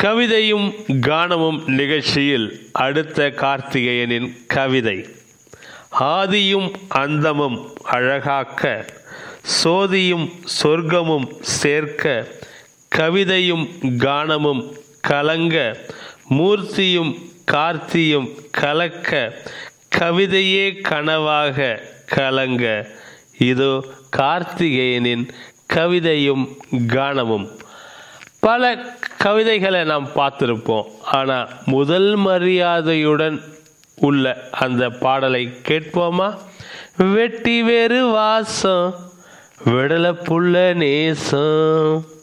கவிதையும் கானமும் நிகழ்ச்சியில் அடுத்த கார்த்திகேயனின் கவிதை ஆதியும் அந்தமும் அழகாக்க சோதியும் சொர்க்கமும் சேர்க்க கவிதையும் கானமும் கலங்க மூர்த்தியும் கார்த்தியும் கலக்க கவிதையே கனவாக கலங்க இதோ கார்த்திகேயனின் கவிதையும் கானமும் பல கவிதைகளை நாம் பார்த்துருப்போம் ஆனால் முதல் மரியாதையுடன் உள்ள அந்த பாடலை கேட்போமா வெட்டி வேறு வாசம் விடல புள்ள நேசம்